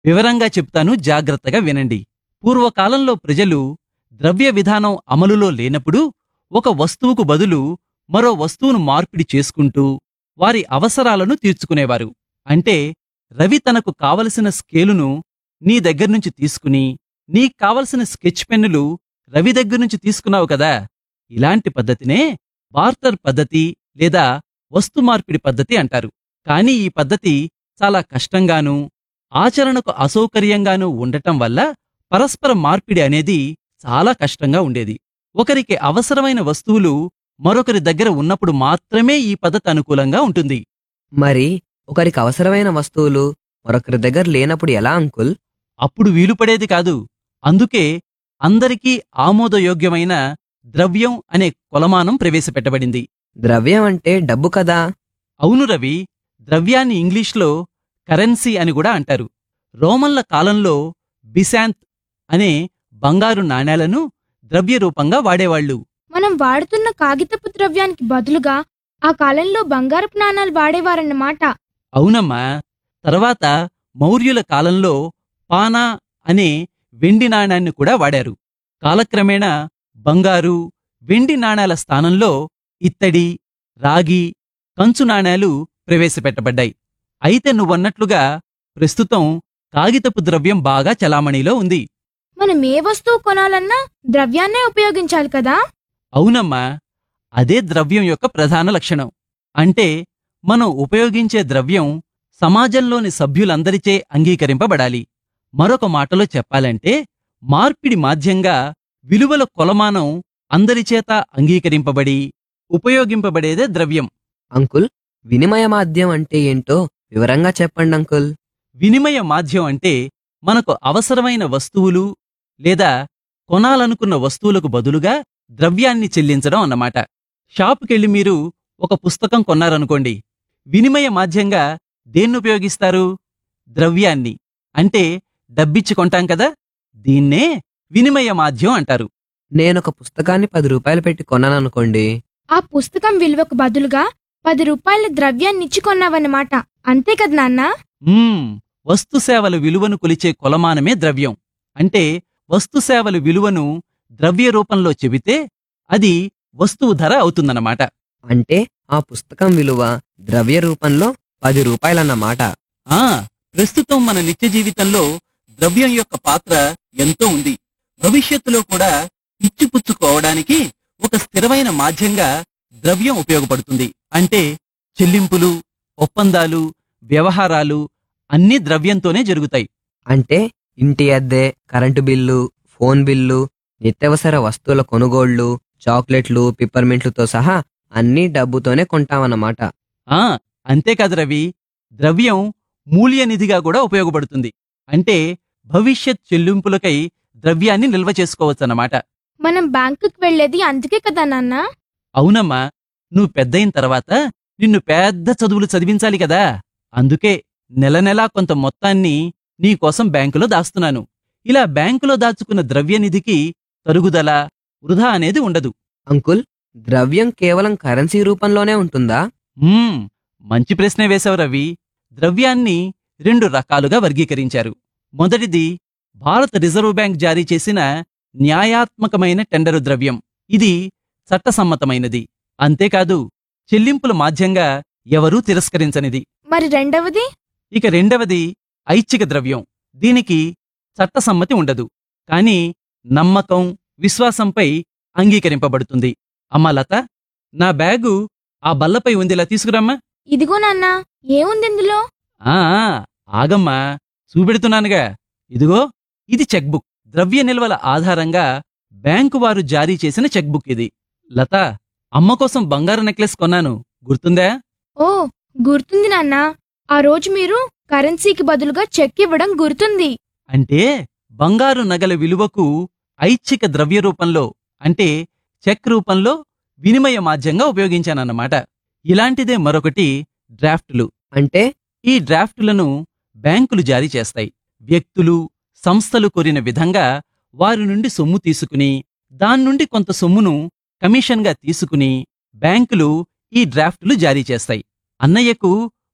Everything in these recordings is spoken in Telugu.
వివరంగా చెప్తాను జాగ్రత్తగా వినండి పూర్వకాలంలో ప్రజలు ద్రవ్య విధానం అమలులో లేనప్పుడు ఒక వస్తువుకు బదులు మరో వస్తువును మార్పిడి చేసుకుంటూ వారి అవసరాలను తీర్చుకునేవారు అంటే రవి తనకు కావలసిన స్కేలును నీ దగ్గర్నుంచి తీసుకుని నీకు కావలసిన స్కెచ్ పెన్నులు రవి దగ్గర్నుంచి తీసుకున్నావు కదా ఇలాంటి పద్ధతినే బార్టర్ పద్ధతి లేదా వస్తు మార్పిడి పద్ధతి అంటారు కానీ ఈ పద్ధతి చాలా కష్టంగానూ ఆచరణకు అసౌకర్యంగానూ ఉండటం వల్ల పరస్పర మార్పిడి అనేది చాలా కష్టంగా ఉండేది ఒకరికి అవసరమైన వస్తువులు మరొకరి దగ్గర ఉన్నప్పుడు మాత్రమే ఈ పద్ధతి అనుకూలంగా ఉంటుంది మరి ఒకరికి అవసరమైన వస్తువులు మరొకరి దగ్గర లేనప్పుడు ఎలా అంకుల్ అప్పుడు వీలుపడేది కాదు అందుకే అందరికీ ఆమోదయోగ్యమైన ద్రవ్యం అనే కొలమానం ప్రవేశపెట్టబడింది ద్రవ్యం అంటే డబ్బు కదా అవును రవి ద్రవ్యాన్ని ఇంగ్లీష్లో కరెన్సీ అని కూడా అంటారు రోమన్ల కాలంలో బిశాంత్ అనే బంగారు నాణేలను ద్రవ్య రూపంగా వాడేవాళ్ళు మనం వాడుతున్న కాగితపు ద్రవ్యానికి బదులుగా ఆ కాలంలో బంగారపు నాణాలు వాడేవారన్నమాట అవునమ్మా తర్వాత మౌర్యుల కాలంలో పానా అనే వెండి నాణాన్ని కూడా వాడారు కాలక్రమేణా బంగారు వెండి నాణాల స్థానంలో ఇత్తడి రాగి కంచు నాణేలు ప్రవేశపెట్టబడ్డాయి అయితే నువ్వన్నట్లుగా ప్రస్తుతం కాగితపు ద్రవ్యం బాగా చలామణిలో ఉంది మనం ఏ వస్తువు కొనాలన్నా ద్రవ్యాన్నే ఉపయోగించాలి కదా అవునమ్మా అదే ద్రవ్యం యొక్క ప్రధాన లక్షణం అంటే మనం ఉపయోగించే ద్రవ్యం సమాజంలోని సభ్యులందరిచే అంగీకరింపబడాలి మరొక మాటలో చెప్పాలంటే మార్పిడి మాధ్యంగా విలువల కొలమానం అందరిచేత అంగీకరింపబడి ఉపయోగింపబడేదే ద్రవ్యం అంకుల్ వినిమయ మాధ్యం అంటే ఏంటో వివరంగా చెప్పండి అంకుల్ వినిమయ మాధ్యం అంటే మనకు అవసరమైన వస్తువులు లేదా కొనాలనుకున్న వస్తువులకు బదులుగా ద్రవ్యాన్ని చెల్లించడం అన్నమాట షాపుకెళ్ళి మీరు ఒక పుస్తకం కొన్నారనుకోండి వినిమయ మాధ్యంగా దేన్ని ఉపయోగిస్తారు ద్రవ్యాన్ని అంటే డబ్బిచ్చి కొంటాం కదా దీన్నే వినిమయ మాధ్యం అంటారు నేనొక పుస్తకాన్ని పది రూపాయలు పెట్టి కొన్నాననుకోండి ఆ పుస్తకం విలువకు బదులుగా పది రూపాయల ద్రవ్యాన్ని ఇచ్చి కొన్నావన్నమాట అంతే కదా నాన్నా మ్మ్, వస్తు సేవల విలువను కొలిచే కొలమానమే ద్రవ్యం అంటే వస్తు సేవల విలువను ద్రవ్య రూపంలో చెబితే అది వస్తువు ధర అవుతుందన్నమాట అంటే ఆ పుస్తకం విలువ ద్రవ్య రూపంలో పది రూపాయలన్నమాట ఆ ప్రస్తుతం మన నిత్య జీవితంలో ద్రవ్యం యొక్క పాత్ర ఎంతో ఉంది భవిష్యత్తులో కూడా ఇచ్చిపుచ్చుకోవడానికి ఒక స్థిరమైన మాధ్యంగా ద్రవ్యం ఉపయోగపడుతుంది అంటే చెల్లింపులు ఒప్పందాలు వ్యవహారాలు అన్నీ ద్రవ్యంతోనే జరుగుతాయి అంటే ఇంటి అద్దె కరెంటు బిల్లు ఫోన్ బిల్లు నిత్యావసర వస్తువుల కొనుగోళ్లు చాక్లెట్లు పిప్పర్మెంట్లతో సహా అన్నీ డబ్బుతోనే కొంటామన్నమాట ఆ అంతేకాదు రవి ద్రవ్యం మూల్యనిధిగా కూడా ఉపయోగపడుతుంది అంటే భవిష్యత్ చెల్లింపులకై ద్రవ్యాన్ని నిల్వ చేసుకోవచ్చన్నమాట మనం బ్యాంకుకి వెళ్లేది అందుకే కదా నాన్న అవునమ్మా నువ్వు పెద్దయిన తర్వాత నిన్ను పెద్ద చదువులు చదివించాలి కదా అందుకే నెల నెలా కొంత మొత్తాన్ని నీకోసం బ్యాంకులో దాస్తున్నాను ఇలా బ్యాంకులో దాచుకున్న ద్రవ్యనిధికి తరుగుదల వృధా అనేది ఉండదు అంకుల్ ద్రవ్యం కేవలం కరెన్సీ రూపంలోనే ఉంటుందా మ్మ్, మంచి ప్రశ్నే వేశావు రవి ద్రవ్యాన్ని రెండు రకాలుగా వర్గీకరించారు మొదటిది భారత రిజర్వ్ బ్యాంక్ జారీ చేసిన న్యాయాత్మకమైన టెండరు ద్రవ్యం ఇది చట్టసమ్మతమైనది అంతేకాదు చెల్లింపుల మాధ్యంగా ఎవరూ తిరస్కరించనిది మరి రెండవది ఇక రెండవది ఐచ్ఛిక ద్రవ్యం దీనికి చట్టసమ్మతి ఉండదు కాని నమ్మకం విశ్వాసంపై అంగీకరింపబడుతుంది అమ్మా లత నా బ్యాగు ఆ బల్లపై ఉందిలా తీసుకురమ్మా ఇదిగో నాన్న ఏముంది ఇందులో ఆ ఆ, ఆగమ్మా చూపెడుతున్నానుగా ఇదిగో ఇది చెక్ బుక్ ద్రవ్య నిల్వల ఆధారంగా బ్యాంకు వారు జారీ చేసిన చెక్ బుక్ ఇది లత అమ్మ కోసం బంగారు నెక్లెస్ కొన్నాను గుర్తుందా ఓ గుర్తుంది నాన్న ఆ రోజు మీరు కరెన్సీకి బదులుగా చెక్ ఇవ్వడం గుర్తుంది అంటే బంగారు నగల విలువకు ఐచ్ఛిక ద్రవ్య రూపంలో అంటే చెక్ రూపంలో వినిమయ మాధ్యంగా ఉపయోగించానన్నమాట ఇలాంటిదే మరొకటి డ్రాఫ్టులు అంటే ఈ డ్రాఫ్టులను బ్యాంకులు జారీ చేస్తాయి వ్యక్తులు సంస్థలు కోరిన విధంగా వారి నుండి సొమ్ము తీసుకుని దాన్నుండి కొంత సొమ్మును కమిషన్గా తీసుకుని బ్యాంకులు ఈ డ్రాఫ్టులు జారీ చేస్తాయి అన్నయ్యకు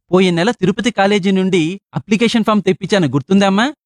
పోయిన నెల తిరుపతి కాలేజీ నుండి అప్లికేషన్ ఫామ్ తెప్పించాను గుర్తుందమ్మా